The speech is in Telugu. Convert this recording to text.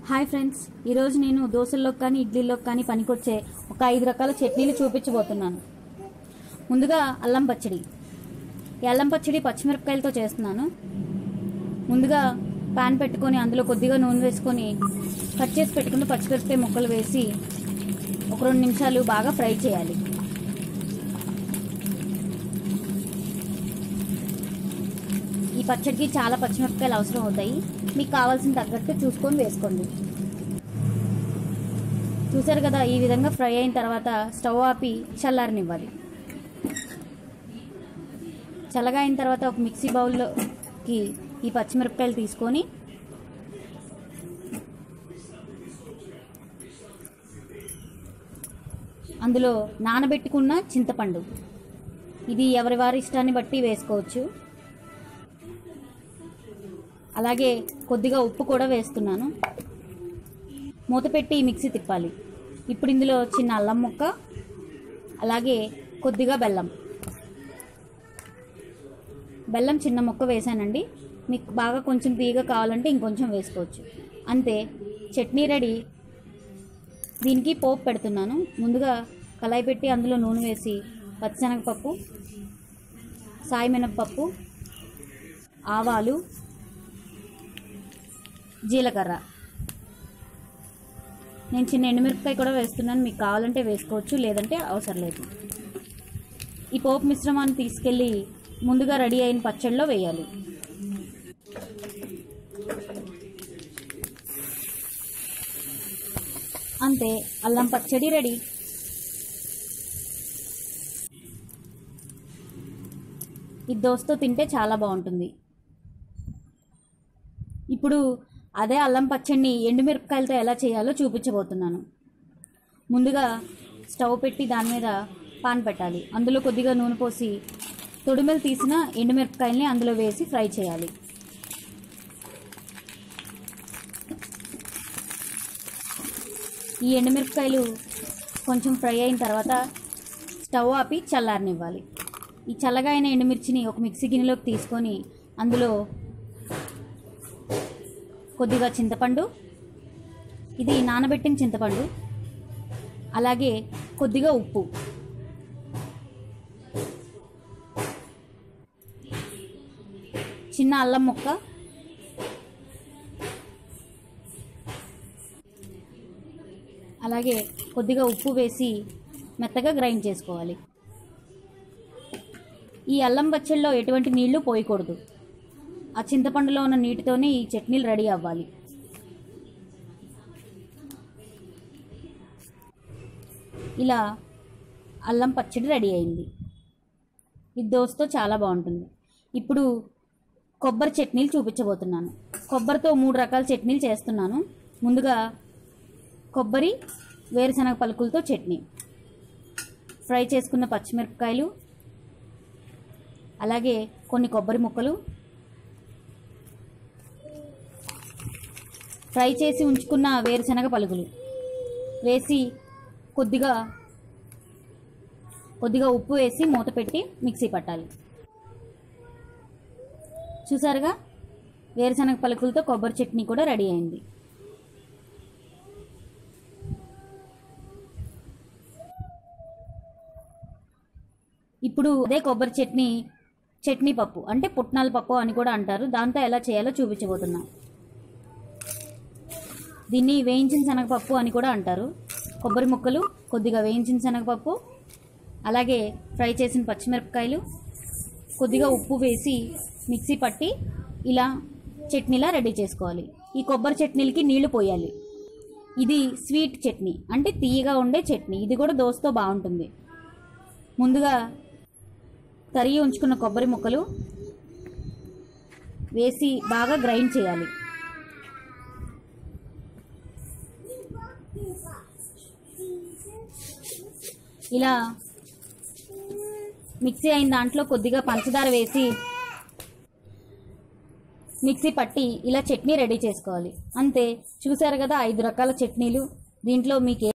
హాయ్ ఫ్రెండ్స్ ఈరోజు నేను దోశల్లోకి కానీ ఇడ్లీలోకి కానీ పనికొచ్చే ఒక ఐదు రకాల చట్నీలు చూపించబోతున్నాను ముందుగా అల్లం పచ్చడి ఈ అల్లం పచ్చడి పచ్చిమిరపకాయలతో చేస్తున్నాను ముందుగా పాన్ పెట్టుకొని అందులో కొద్దిగా నూనె వేసుకొని కట్ చేసి పెట్టుకుని పచ్చిమిరపకాయ ముక్కలు వేసి ఒక రెండు నిమిషాలు బాగా ఫ్రై చేయాలి ఈ పచ్చడికి చాలా పచ్చిమిరపకాయలు అవసరం అవుతాయి మీకు కావాల్సిన తగ్గట్టు చూసుకొని వేసుకోండి చూసారు కదా ఈ విధంగా ఫ్రై అయిన తర్వాత స్టవ్ ఆపి చల్లారనివ్వాలి చల్లగా అయిన తర్వాత ఒక మిక్సీ బౌల్లోకి ఈ పచ్చిమిరపకాయలు తీసుకొని అందులో నానబెట్టుకున్న చింతపండు ఇది ఎవరి వారి ఇష్టాన్ని బట్టి వేసుకోవచ్చు అలాగే కొద్దిగా ఉప్పు కూడా వేస్తున్నాను మూత పెట్టి మిక్సీ తిప్పాలి ఇప్పుడు ఇందులో చిన్న అల్లం ముక్క అలాగే కొద్దిగా బెల్లం బెల్లం చిన్న ముక్క వేసానండి మీకు బాగా కొంచెం తీగ కావాలంటే ఇంకొంచెం వేసుకోవచ్చు అంతే చట్నీ రెడీ దీనికి పోపు పెడుతున్నాను ముందుగా కళాయి పెట్టి అందులో నూనె వేసి పచ్చిశనగపప్పు సాయి మినప్పప్పు ఆవాలు జీలకర్ర నేను చిన్న ఎండుమిరపకాయ కూడా వేస్తున్నాను మీకు కావాలంటే వేసుకోవచ్చు లేదంటే అవసరం లేదు ఈ పోపు మిశ్రమాన్ని తీసుకెళ్ళి ముందుగా రెడీ అయిన పచ్చడిలో వేయాలి అంతే అల్లం పచ్చడి రెడీ ఈ దోశతో తింటే చాలా బాగుంటుంది ఇప్పుడు అదే అల్లం పచ్చడిని ఎండుమిరపకాయలతో ఎలా చేయాలో చూపించబోతున్నాను ముందుగా స్టవ్ పెట్టి దాని మీద పాన్ పెట్టాలి అందులో కొద్దిగా నూనె పోసి తొడిమెలు తీసిన ఎండుమిరపకాయల్ని అందులో వేసి ఫ్రై చేయాలి ఈ ఎండుమిరపకాయలు కొంచెం ఫ్రై అయిన తర్వాత స్టవ్ ఆపి చల్లారనివ్వాలి ఈ చల్లగా అయిన ఎండుమిర్చిని ఒక మిక్సీ గిన్నెలోకి తీసుకొని అందులో కొద్దిగా చింతపండు ఇది నానబెట్టిన చింతపండు అలాగే కొద్దిగా ఉప్పు చిన్న అల్లం ముక్క అలాగే కొద్దిగా ఉప్పు వేసి మెత్తగా గ్రైండ్ చేసుకోవాలి ఈ అల్లం పచ్చళ్ళలో ఎటువంటి నీళ్లు పోయకూడదు ఆ చింతపండులో ఉన్న నీటితోనే ఈ చట్నీలు రెడీ అవ్వాలి ఇలా అల్లం పచ్చడి రెడీ అయింది ఇది దోశతో చాలా బాగుంటుంది ఇప్పుడు కొబ్బరి చట్నీలు చూపించబోతున్నాను కొబ్బరితో మూడు రకాల చట్నీలు చేస్తున్నాను ముందుగా కొబ్బరి వేరుశనగ పలుకులతో చట్నీ ఫ్రై చేసుకున్న పచ్చిమిరపకాయలు అలాగే కొన్ని కొబ్బరి ముక్కలు ఫ్రై చేసి ఉంచుకున్న వేరుశనగ పలుకులు వేసి కొద్దిగా కొద్దిగా ఉప్పు వేసి మూత పెట్టి మిక్సీ పట్టాలి చూసారుగా వేరుశనగ పలుకులతో కొబ్బరి చట్నీ కూడా రెడీ అయింది ఇప్పుడు అదే కొబ్బరి చట్నీ చట్నీ పప్పు అంటే పుట్నాల పప్పు అని కూడా అంటారు దాంతో ఎలా చేయాలో చూపించబోతున్నాం దీన్ని వేయించిన శనగపప్పు అని కూడా అంటారు కొబ్బరి ముక్కలు కొద్దిగా వేయించిన శనగపప్పు అలాగే ఫ్రై చేసిన పచ్చిమిరపకాయలు కొద్దిగా ఉప్పు వేసి మిక్సీ పట్టి ఇలా చట్నీలా రెడీ చేసుకోవాలి ఈ కొబ్బరి చట్నీలకి నీళ్లు పోయాలి ఇది స్వీట్ చట్నీ అంటే తీయగా ఉండే చట్నీ ఇది కూడా దోశతో బాగుంటుంది ముందుగా తరిగి ఉంచుకున్న కొబ్బరి ముక్కలు వేసి బాగా గ్రైండ్ చేయాలి ఇలా మిక్సీ అయిన దాంట్లో కొద్దిగా పంచదార వేసి మిక్సీ పట్టి ఇలా చట్నీ రెడీ చేసుకోవాలి అంతే చూసారు కదా ఐదు రకాల చట్నీలు దీంట్లో మీకు ఏ